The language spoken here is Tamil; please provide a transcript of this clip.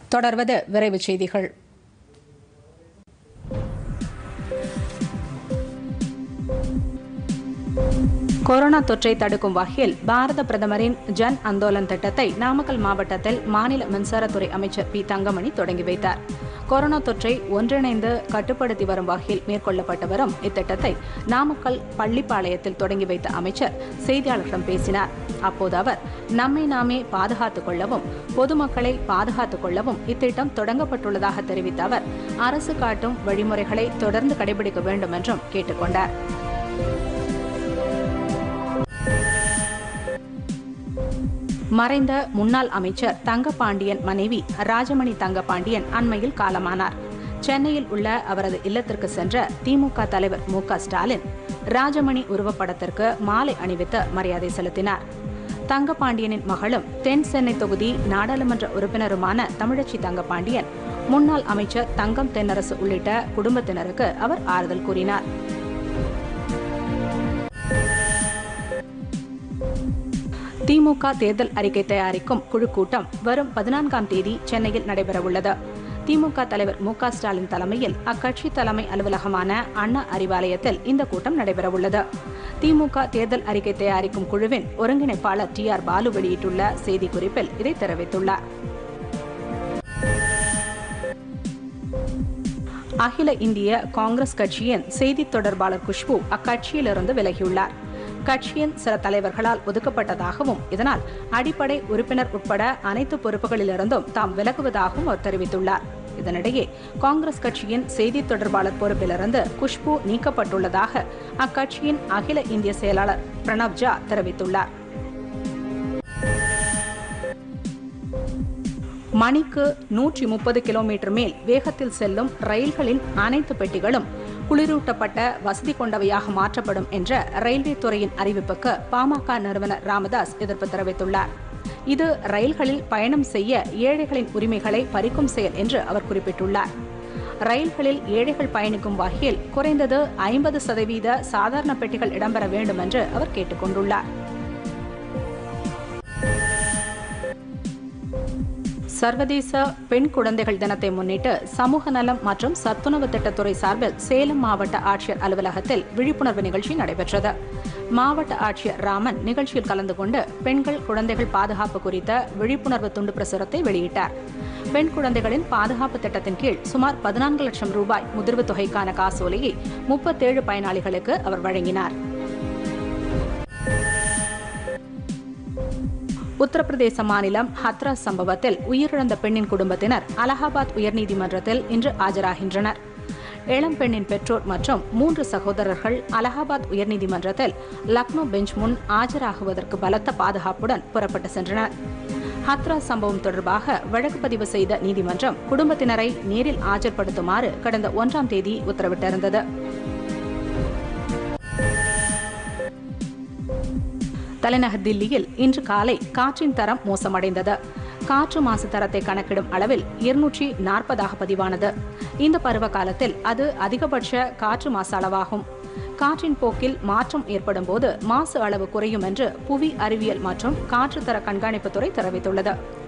தொடர்வது விரைவுச் செய்திகள் கொரோனா தொற்றை தடுக்கும் வகையில் பாரத பிரதமரின் ஜன் அந்தோலன் திட்டத்தை நாமக்கல் மாவட்டத்தில் மாநில மின்சாரத்துறை அமைச்சர் பி தங்கமணி தொடங்கி வைத்தார் கொரோனா தொற்றை ஒன்றிணைந்து கட்டுப்படுத்தி வரும் வகையில் மேற்கொள்ளப்பட்டு வரும் இத்திட்டத்தை நாமக்கல் பள்ளிப்பாளையத்தில் தொடங்கி வைத்த அமைச்சர் செய்தியாளர்களிடம் பேசினார் அப்போது அவர் நம்மை நாமே பாதுகாத்துக் கொள்ளவும் பொதுமக்களை பாதுகாத்துக் கொள்ளவும் இத்திட்டம் தொடங்கப்பட்டுள்ளதாக தெரிவித்த அவர் அரசு காட்டும் வழிமுறைகளை தொடர்ந்து கடைபிடிக்க வேண்டும் என்றும் கேட்டுக்கொண்டார் மறைந்த முன்னாள் அமைச்சர் தங்கபாண்டியன் மனைவி ராஜமணி தங்கபாண்டியன் அண்மையில் காலமானார் சென்னையில் உள்ள அவரது இல்லத்திற்கு சென்ற திமுக தலைவர் மு க ஸ்டாலின் ராஜமணி உருவப்படத்திற்கு மாலை அணிவித்து மரியாதை செலுத்தினார் தங்கபாண்டியனின் மகளும் தென் சென்னை தொகுதி நாடாளுமன்ற உறுப்பினருமான தமிழச்சி தங்கபாண்டியன் முன்னாள் அமைச்சர் தங்கம் தென்னரசு உள்ளிட்ட குடும்பத்தினருக்கு அவர் ஆறுதல் கூறினார் திமுக தேர்தல் அறிக்கை தயாரிக்கும் குழு கூட்டம் வரும் பதினான்காம் தேதி சென்னையில் நடைபெறவுள்ளது திமுக தலைவர் மு க ஸ்டாலின் தலைமையில் அக்கட்சி தலைமை அலுவலகமான அண்ணா அறிவாலயத்தில் இந்த கூட்டம் நடைபெறவுள்ளது திமுக தேர்தல் அறிக்கை தயாரிக்கும் குழுவின் ஒருங்கிணைப்பாளர் டி ஆர் பாலு வெளியிட்டுள்ள செய்திக்குறிப்பில் இதை தெரிவித்துள்ளார் அகில இந்திய காங்கிரஸ் கட்சியின் செய்தித் தொடர்பாளர் குஷ்பு அக்கட்சியிலிருந்து விலகியுள்ளார் கட்சியின் சில தலைவர்களால் ஒதுக்கப்பட்டதாகவும் இதனால் அடிப்படை உறுப்பினர் உட்பட அனைத்து பொறுப்புகளிலிருந்தும் தாம் விலகுவதாகவும் அவர் தெரிவித்துள்ளார் இதனிடையே காங்கிரஸ் கட்சியின் செய்தித் தொடர்பாளர் பொறுப்பிலிருந்து குஷ்பு நீக்கப்பட்டுள்ளதாக அக்கட்சியின் அகில இந்திய செயலாளர் பிரணப் ஜா தெரிவித்துள்ளார் மணிக்கு நூற்றி முப்பது கிலோமீட்டர் மேல் வேகத்தில் செல்லும் ரயில்களின் அனைத்து பெட்டிகளும் குளிரூட்டப்பட்ட வசதி கொண்டவையாக மாற்றப்படும் என்ற ரயில்வே துறையின் அறிவிப்புக்கு பாமக நிறுவனர் ராமதாஸ் எதிர்ப்பு தெரிவித்துள்ளார் இது ரயில்களில் பயணம் செய்ய ஏழைகளின் உரிமைகளை பறிக்கும் செயல் என்று அவர் குறிப்பிட்டுள்ளார் ரயில்களில் ஏழைகள் பயணிக்கும் வகையில் குறைந்தது ஐம்பது சதவீத சாதாரண பெட்டிகள் இடம்பெற வேண்டும் என்று அவர் கேட்டுக்கொண்டுள்ளார் சர்வதேச பெண் குழந்தைகள் தினத்தை முன்னிட்டு சமூக நலம் மற்றும் சத்துணவு திட்டத்துறை சார்பில் சேலம் மாவட்ட ஆட்சியர் அலுவலகத்தில் விழிப்புணர்வு நிகழ்ச்சி நடைபெற்றது மாவட்ட ஆட்சியர் ராமன் நிகழ்ச்சியில் கலந்து கொண்டு பெண்கள் குழந்தைகள் பாதுகாப்பு குறித்த விழிப்புணர்வு துண்டு பிரசுரத்தை வெளியிட்டார் பெண் குழந்தைகளின் பாதுகாப்பு திட்டத்தின் கீழ் சுமார் பதினான்கு லட்சம் ரூபாய் முதிர்வு தொகைக்கான காசோலையை முப்பத்தேழு பயனாளிகளுக்கு அவர் வழங்கினார் உத்தரப்பிரதேச மாநிலம் ஹத்ராஸ் சம்பவத்தில் உயிரிழந்த பெண்ணின் குடும்பத்தினர் அலகாபாத் உயர்நீதிமன்றத்தில் இன்று ஆஜராகின்றனர் இளம் பெண்ணின் பெற்றோர் மற்றும் மூன்று சகோதரர்கள் அலகாபாத் உயர்நீதிமன்றத்தில் லக்னோ பெஞ்ச் முன் ஆஜராகுவதற்கு பலத்த பாதுகாப்புடன் புறப்பட்டு சென்றனர் ஹத்ராஸ் சம்பவம் தொடர்பாக வழக்கு பதிவு செய்த நீதிமன்றம் குடும்பத்தினரை நேரில் ஆஜர்படுத்துமாறு கடந்த ஒன்றாம் தேதி உத்தரவிட்டிருந்தது தலைநகர் தில்லியில் இன்று காலை காற்றின் தரம் மோசமடைந்தது காற்று மாசு தரத்தை கணக்கிடும் அளவில் இருநூற்றி நாற்பதாக பதிவானது இந்த பருவ காலத்தில் அது அதிகபட்ச காற்று மாசு அளவாகும் காற்றின் போக்கில் மாற்றம் ஏற்படும் போது மாசு அளவு குறையும் என்று புவி அறிவியல் மற்றும் காற்றுத்தர கண்காணிப்புத்துறை தெரிவித்துள்ளது